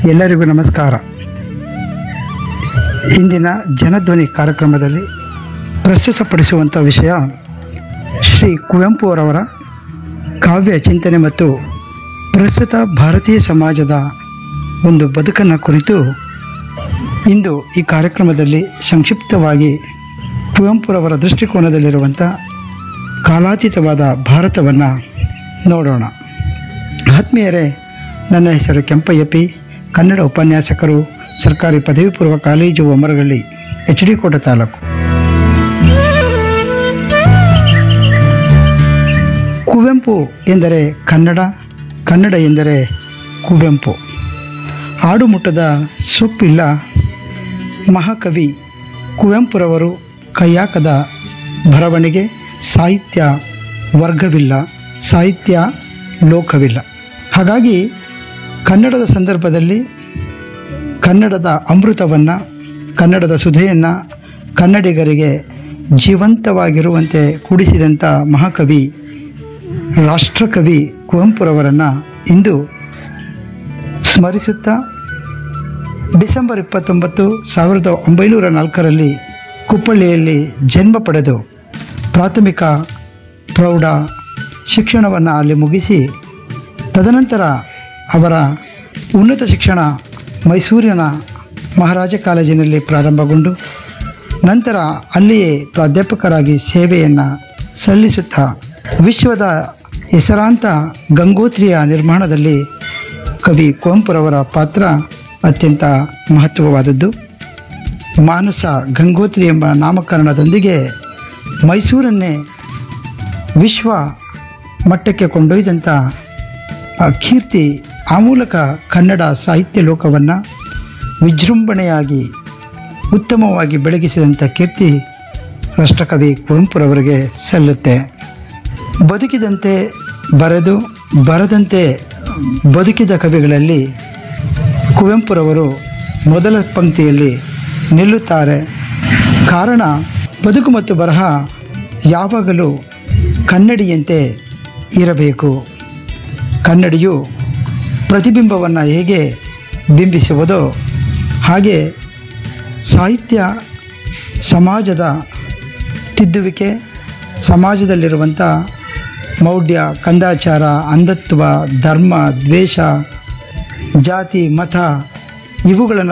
ಎಲ್ಲರಿಗೂ ನಮಸ್ಕಾರ ಇಂದಿನ ಜನಧ್ವನಿ ಕಾರ್ಯಕ್ರಮದಲ್ಲಿ ಪ್ರಸ್ತುತಪಡಿಸುವಂಥ ವಿಷಯ ಶ್ರೀ ಕುವೆಂಪು ಅವರವರ ಕಾವ್ಯ ಚಿಂತನೆ ಮತ್ತು ಪ್ರಸ್ತುತ ಭಾರತೀಯ ಸಮಾಜದ ಒಂದು ಬದುಕನ್ನು ಕುರಿತು ಇಂದು ಈ ಕಾರ್ಯಕ್ರಮದಲ್ಲಿ ಸಂಕ್ಷಿಪ್ತವಾಗಿ ಕುವೆಂಪುರವರ ದೃಷ್ಟಿಕೋನದಲ್ಲಿರುವಂಥ ಕಾಲಾತೀತವಾದ ಭಾರತವನ್ನು ನೋಡೋಣ ಆತ್ಮೀಯರೇ ನನ್ನ ಹೆಸರು ಕೆಂಪಯ್ಯ ಪಿ ಕನ್ನಡ ಉಪನ್ಯಾಸಕರು ಸರ್ಕಾರಿ ಪದವಿ ಪೂರ್ವ ಕಾಲೇಜು ಒಮರಗಳ್ಳಿ ಎಚ್ ಡಿ ಕೋಟೆ ತಾಲೂಕು ಕುವೆಂಪು ಎಂದರೆ ಕನ್ನಡ ಕನ್ನಡ ಎಂದರೆ ಕುವೆಂಪು ಆಡುಮುಟ್ಟದ ಸೊಪ್ಪಿಲ್ಲ ಮಹಾಕವಿ ಕುವೆಂಪುರವರು ಕೈಯಾಕದ ಬರವಣಿಗೆ ಸಾಹಿತ್ಯ ವರ್ಗವಿಲ್ಲ ಸಾಹಿತ್ಯ ಲೋಕವಿಲ್ಲ ಹಾಗಾಗಿ ಕನ್ನಡದ ಸಂದರ್ಭದಲ್ಲಿ ಕನ್ನಡದ ಅಮೃತವನ್ನು ಕನ್ನಡದ ಸುಧೆಯನ್ನು ಕನ್ನಡಿಗರಿಗೆ ಜೀವಂತವಾಗಿರುವಂತೆ ಕೂಡಿಸಿದಂಥ ಮಹಾಕವಿ ರಾಷ್ಟ್ರಕವಿ ಕುವೆಂಪುರವರನ್ನು ಇಂದು ಸ್ಮರಿಸುತ್ತಾ ಡಿಸೆಂಬರ್ ಇಪ್ಪತ್ತೊಂಬತ್ತು ಸಾವಿರದ ಒಂಬೈನೂರ ನಾಲ್ಕರಲ್ಲಿ ಕುಪ್ಪಳ್ಳಿಯಲ್ಲಿ ಜನ್ಮ ಪಡೆದು ಪ್ರಾಥಮಿಕ ಪ್ರೌಢ ಶಿಕ್ಷಣವನ್ನು ಅಲ್ಲಿ ಮುಗಿಸಿ ತದನಂತರ ಅವರ ಉನ್ನತ ಶಿಕ್ಷಣ ಮೈಸೂರಿನ ಮಹಾರಾಜ ಕಾಲೇಜಿನಲ್ಲಿ ಪ್ರಾರಂಭಗೊಂಡು ನಂತರ ಅಲ್ಲಿಯೇ ಪ್ರಾಧ್ಯಾಪಕರಾಗಿ ಸೇವೆಯನ್ನು ಸಲ್ಲಿಸುತ್ತಾ ವಿಶ್ವದ ಹೆಸರಾಂತ ಗಂಗೋತ್ರಿಯ ನಿರ್ಮಾಣದಲ್ಲಿ ಕವಿ ಕುವೆಂಪುರವರ ಪಾತ್ರ ಅತ್ಯಂತ ಮಹತ್ವವಾದದ್ದು ಮಾನಸ ಗಂಗೋತ್ರಿ ಎಂಬ ನಾಮಕರಣದೊಂದಿಗೆ ಮೈಸೂರನ್ನೇ ವಿಶ್ವ ಮಟ್ಟಕ್ಕೆ ಕೊಂಡೊಯ್ದಂಥ ಆ ಕೀರ್ತಿ ಆ ಮೂಲಕ ಕನ್ನಡ ಸಾಹಿತ್ಯ ಲೋಕವನ್ನು ವಿಜೃಂಭಣೆಯಾಗಿ ಉತ್ತಮವಾಗಿ ಬೆಳಗಿಸಿದಂಥ ಕೀರ್ತಿ ರಾಷ್ಟ್ರಕವಿ ಕುವೆಂಪುರವರಿಗೆ ಸಲ್ಲುತ್ತೆ ಬದುಕಿದಂತೆ ಬರೆದು ಬರದಂತೆ ಬದುಕಿದ ಕವಿಗಳಲ್ಲಿ ಕುವೆಂಪುರವರು ಮೊದಲ ಪಂಕ್ತಿಯಲ್ಲಿ ನಿಲ್ಲುತ್ತಾರೆ ಕಾರಣ ಬದುಕು ಮತ್ತು ಬರಹ ಯಾವಾಗಲೂ ಕನ್ನಡಿಯಂತೆ ಇರಬೇಕು ಕನ್ನಡಿಯು ಪ್ರತಿಬಿಂಬವನ್ನು ಹೇಗೆ ಬಿಂಬಿಸುವುದೋ ಹಾಗೆ ಸಾಹಿತ್ಯ ಸಮಾಜದ ತಿದ್ದುವಿಕೆ ಸಮಾಜದಲ್ಲಿರುವಂಥ ಮೌಢ್ಯ ಕಂದಾಚಾರ ಅಂಧತ್ವ ಧರ್ಮ ದ್ವೇಷ ಜಾತಿ ಮತ ಇವುಗಳನ್ನು